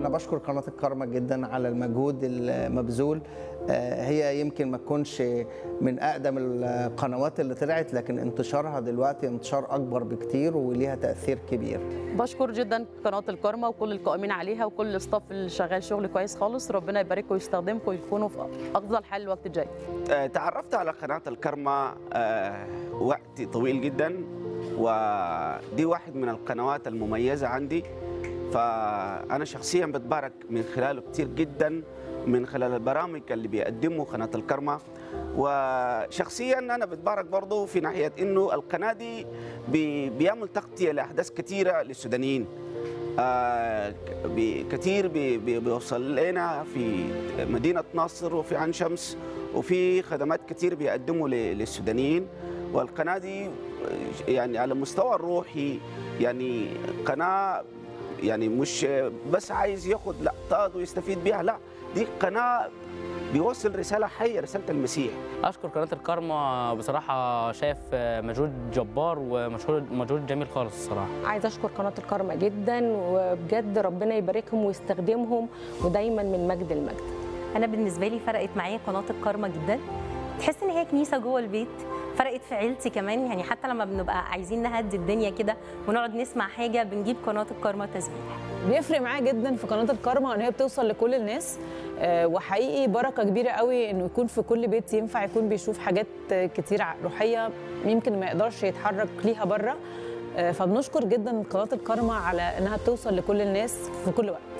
انا بشكر قناه الكرمه جدا على المجهود المبذول آه، هي يمكن ما تكونش من اقدم القنوات اللي طلعت لكن انتشارها دلوقتي انتشار اكبر بكتير وليها تاثير كبير بشكر جدا قناه الكرمه وكل القائمين عليها وكل الاستاف اللي شغال شغل كويس خالص ربنا يبارككم ويستخدمكم ويكونوا في افضل حال الوقت الجاي آه، تعرفت على قناة الكرمة آه، وقت طويل جدا ودي واحد من القنوات المميزة عندي فأنا شخصيا بتبارك من خلاله كتير جدا من خلال البرامج اللي بيقدموا قناة الكرمة وشخصيا أنا بتبارك برضو في ناحية إنه القناة دي بي- بيعمل تغطية لأحداث كثيرة للسودانيين آه، بي- كتير بي- بي- بيوصل لنا في مدينة نصر وفي عين شمس وفي خدمات كتير بيقدموا ل- للسودانيين والقناة دي آه، يعني على المستوى الروحي يعني قناة يعني مش بس عايز ياخد لقطات ويستفيد بيها لا دي قناة بيوصل رسالة حية رسالة المسيح اشكر قناه الكرمه بصراحه شايف مجهود جبار ومجهود مجهود جميل خالص الصراحه عايزه اشكر قناه الكرمه جدا وبجد ربنا يباركهم ويستخدمهم ودايما من مجد لمجد انا بالنسبه لي فرقت معايا قناه الكرمه جدا تحس ان هي كنيسه جوه البيت فرقت في عيلتي كمان يعني حتى لما بنبقى عايزين نهدي الدنيا كده ونقعد نسمع حاجه بنجيب قناه الكرمه تسبيح بيفرق معايا جدا في قناه الكرمه ان هي بتوصل لكل الناس آه، وحقيقي بركه كبيره قوي انه يكون في كل بيت ينفع يكون بيشوف حاجات آه، كتير ع- روحيه يمكن ما يقدرش يتحرك ليها بره آه، فبنشكر جدا قناه الكرمه على انها بتوصل لكل الناس في كل وقت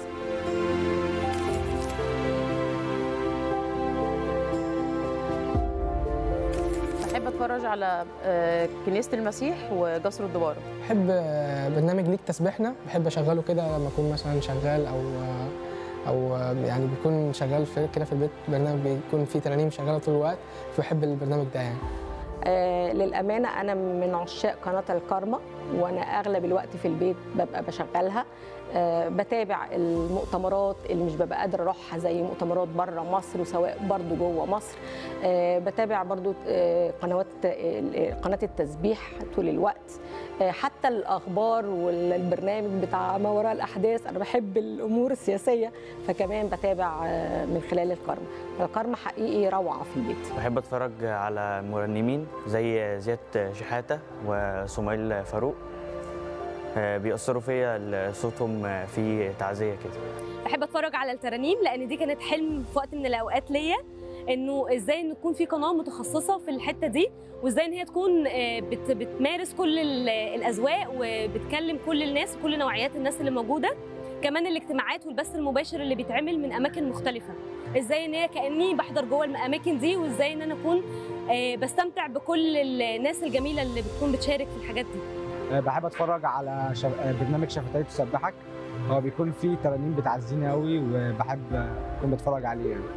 بحب اتفرج على آه، كنيسه المسيح وجسر الدباره بحب برنامج ليك تسبيحنا بحب اشغله كده لما اكون مثلا شغال او او يعني بيكون شغال في كده في البيت برنامج بيكون فيه ترانيم شغاله طول الوقت فبحب البرنامج ده يعني آه للامانه انا من عشاق قناه الكرمه وانا اغلب الوقت في البيت ببقى بشغلها آه بتابع المؤتمرات اللي مش ببقى قادره اروحها زي مؤتمرات بره مصر وسواء برضو جوه مصر آه بتابع برضو آه قنوات آه، قناه التسبيح طول الوقت آه حتى الاخبار والبرنامج بتاع ما وراء الاحداث انا بحب الامور السياسيه فكمان بتابع آه من خلال الكرمه الكرمه حقيقي روعه في البيت بحب اتفرج على مرنمين زي زياد شحاته وسميل فاروق آه، بيأثروا فيا صوتهم في تعزيه كده بحب اتفرج على الترانيم لان دي كانت حلم في وقت من الاوقات ليا انه ازاي ان تكون في قناه متخصصه في الحته دي وازاي ان هي تكون آه، بت بتمارس كل ال- الاذواق وبتكلم كل الناس وكل نوعيات الناس اللي موجوده كمان الاجتماعات والبث المباشر اللي بيتعمل من اماكن مختلفه ازاي ان هي كاني بحضر جوه الاماكن دي وازاي ان انا اكون آه، بستمتع بكل الناس الجميله اللي بتكون بتشارك في الحاجات دي بحب اتفرج على شف... برنامج شفتي تسبحك هو بيكون فيه ترانيم بتعزيني قوي وبحب اكون بتفرج عليه يعني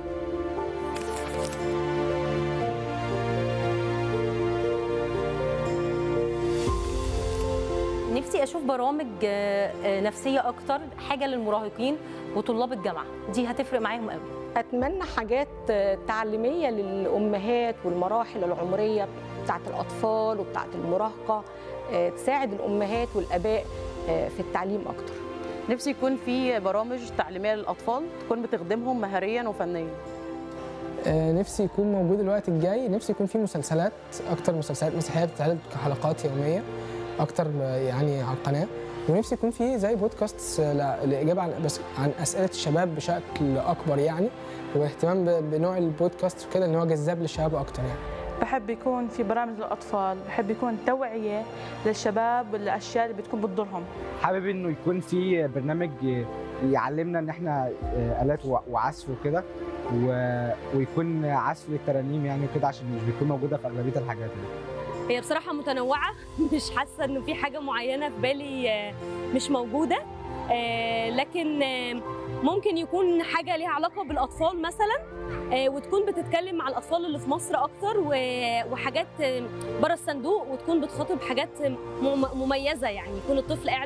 نفسي اشوف برامج آه، آه، نفسيه اكتر حاجه للمراهقين وطلاب الجامعه دي هتفرق معاهم قوي اتمنى حاجات آه، تعليميه للامهات والمراحل العمريه بتاعه الاطفال وبتاعه المراهقه آه، تساعد الامهات والاباء آه، في التعليم اكتر نفسي يكون في برامج تعليميه للاطفال تكون بتخدمهم مهاريا وفنيا آه، نفسي يكون موجود الوقت الجاي نفسي يكون في مسلسلات اكتر مسلسلات مسيحيه بتتعرض كحلقات يوميه اكتر آه، يعني على القناه ونفسي يكون في زي بودكاست الاجابه عن بس عن اسئله الشباب بشكل اكبر يعني واهتمام ب- بنوع البودكاست وكده ان هو جذاب للشباب اكتر يعني بحب يكون في برامج للأطفال بحب يكون توعية للشباب والأشياء اللي بتكون بتضرهم حابب انه يكون في برنامج يعلمنا ان احنا الات و- وعزف وكده و... ويكون عزف للترانيم يعني وكده عشان مش بيكون موجوده في اغلبيه الحاجات يعني. هي بصراحة متنوعة مش حاسة إنه في حاجة معينة في بالي آه، مش موجودة آه، لكن آه، ممكن يكون حاجة ليها علاقة بالأطفال مثلا آه، وتكون بتتكلم مع الأطفال اللي في مصر أكتر و- وحاجات آه، بره الصندوق وتكون بتخاطب حاجات م- مميزة يعني يكون الطفل قاعد